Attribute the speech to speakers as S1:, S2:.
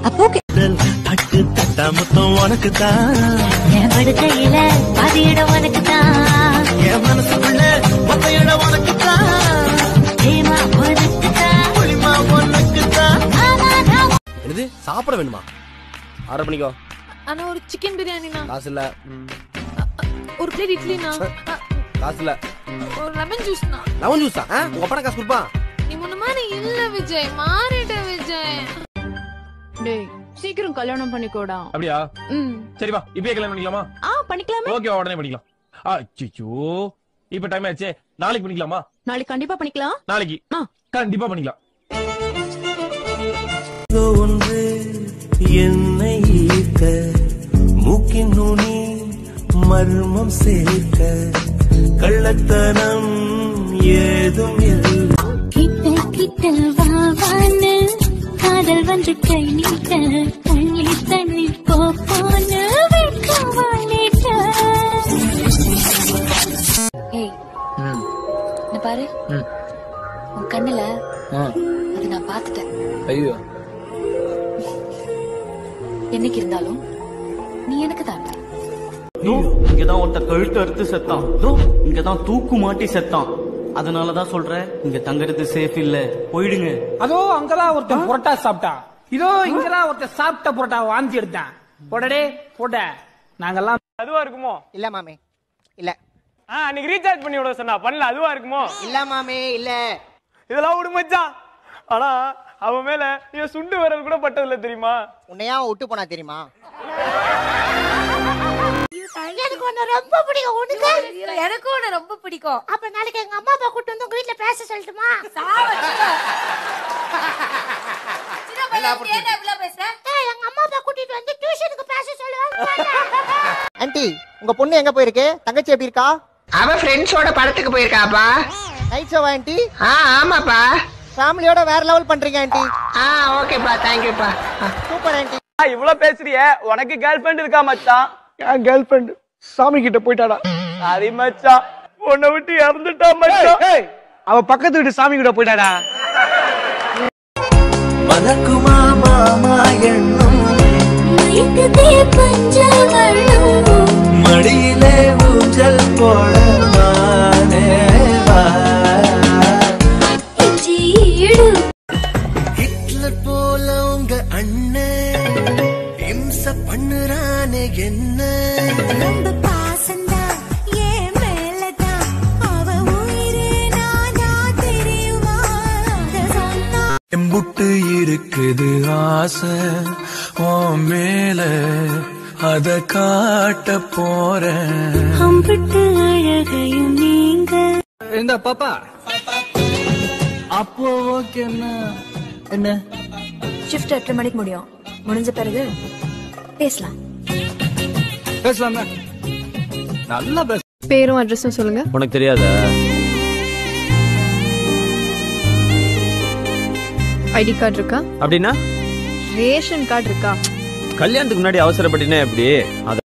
S1: அப்போ okay.
S2: தட்டு தட்டா மொத்தம் உனக்கு தான்
S1: என் படுக்கையில பாதி இடம் உனக்கு தான்
S2: என் மனசுக்குள்ள மொத்த இடம் உனக்கு தான்
S1: பிரேமா உனக்கு தான்
S2: புளிமா உனக்கு தான்
S1: ஆமா நான்
S3: என்னது சாப்பிட வேணுமா ஆர்டர் பண்ணிக்கோ
S4: ஆனா ஒரு சிக்கன் பிரியாணினா
S3: காசு இல்ல ம்,
S4: ஒரு பிளேட் இட்லினா
S3: காசு இல்ல
S4: ஒரு லெமன் ஜூஸ்னா
S3: லெமன் ஜூஸா உங்க அப்பா காசு கொடுப்பான்
S4: நீ முன்ன மாதிரி இல்ல விஜய் மாறிட்ட விஜய்
S5: டேய் சீக்கிரம் கல்யாணம் பண்ணிக்கோடா
S6: அப்படியா
S5: ம்
S6: சரி வா இப்பயே கல்யாணம் பண்ணிக்கலாமா
S5: ஆ பண்ணிக்கலாமே
S6: ஓகே உடனே பண்ணிக்கலாம் அச்சோ இப்ப டைம் ஆச்சே நாளைக்கு பண்ணிக்கலாமா
S5: நாளைக்கு கண்டிப்பா பண்ணிக்கலாம்
S6: நாளைக்கு
S5: ஆ.
S6: கண்டிப்பா பண்ணிக்கலாம்
S2: ஏதோ ஒன்று என்னை ஈர்க்க மூக்கின் நுனி மர்மம் சேர்க்க கள்ளத்தனம் ஏதும் இல்லை
S1: கிட்ட கிட்ட வா வான்னு காதல் வந்து கை நீட்ட தள்ளி தள்ளி போ போன்னு வெட்க வாழிட்ட ஏய் இந்த பாரு உன் கண்ணுல அது நான் பார்த்துட்டேன்
S7: ஐயோ
S1: என்னைக்கு இருந்தாலும் நீ எனக்கு தான்
S8: தோ இங்கதான் ஒருத்த கழுத்து அறுத்து செத்தான் தோ இங்கதான் தூக்கு மாட்டி செத்தான் அதனாலதான் சொல்றேன் இங்க தங்குறது சேஃப் இல்ல போயிடுங்க
S7: அதோ அங்கதான் ஒருத்தன் புரோட்டா சாப்பிட்டான் இதோ இங்கதான் ஒருத்தன் சாப்பிட்ட புரோட்டா வாந்தி எடுத்தான் போடடே போட நாங்கெல்லாம்
S9: அதுவா இருக்குமோ
S10: இல்ல மாமே இல்ல
S9: ஆ அன்னைக்கு ரீசார்ஜ் பண்ணி விட சொன்னா பண்ணல அதுவா இருக்குமோ
S10: இல்ல மாமே இல்ல
S9: இதெல்லாம் விடு மச்சான் ஆனா அவன் மேல நீ சுண்டு விரல் கூட பட்டதில்ல தெரியுமா
S10: உன்னையா விட்டு போனா தெரியுமா
S1: எனக்கு உன்னை ரொம்ப பிடிக்கும் உனக்கு எனக்கும் உன்னை ரொம்ப பிடிக்கும் அப்ப நாளைக்கு எங்க அம்மா அப்பா கூட்டு வந்து உங்க வீட்டுல பேச சொல்லட்டுமா ஏய், எங்க அம்மா அப்பா கூட்டிட்டு வந்து டியூஷனுக்கு பேச சொல்லுவாங்க
S10: ஆன்ட்டி உங்க பொண்ணு எங்க போயிருக்கு தங்கச்சி எப்படி இருக்கா
S7: அவ ஃப்ரெண்ட்ஸோட படத்துக்கு போயிருக்காப்பா
S10: நைட் ஷோவா ஆன்ட்டி
S7: ஆ ஆமாப்பா
S10: ஃபேமிலியோட வேற லெவல் பண்றீங்க ஆன்ட்டி
S7: ஆ ஓகேப்பா தேங்க்யூப்பா
S10: சூப்பர் ஆன்ட்டி
S9: இவ்வளவு பேசுறிய உனக்கு கேர்ள் ஃபிரெண்ட் இருக்கா மச்சான் என் கேர்ள் ஃபிரெண்ட் சாமி கிட்ட போயிட்டாடா சாரி மச்சான் உன்னை விட்டு இறந்துட்டா மச்சான் அவ பக்கத்து வீட்டு சாமி கிட்ட போயிட்டாடா
S2: மலக்குமா மாமா எண்ணும்
S1: மயக்குதே பஞ்சவர்ணம்
S2: மடியிலே ஊஞ்சல் போட மானேவா
S1: இஞ்சியிடு
S2: ஹிட்லர் போல உங்க அண்ணன் இம்ச பண்ணுறானே என்ன
S1: ரொம்ப பாசந்தான் ஏன் மேலதான் அவ உயிரே நானா தெரியுமா அத சொன்னா
S2: எம்புட்டு இருக்குது ஆசை உன் மேல அத காட்ட போறேன்
S1: அம்பிட்டு அழகையும் நீங்க
S7: இந்த பாப்பா அப்போ ஓகே என்ன என்ன
S5: ஷிஃப்ட் எட்டு மணிக்கு முடியும் முடிஞ்ச பிறகு பேசலாம்
S7: பேசலாமே நல்லா பேச
S4: பேரும் அட்ரஸும் சொல்லுங்க
S3: உனக்கு தெரியாதா
S4: ஐடி கார்டு இருக்கா
S3: அப்படின்னா
S4: ரேஷன் கார்டு இருக்கா
S3: கல்யாணத்துக்கு முன்னாடி அவசரப்பட்டினா எப்படி அத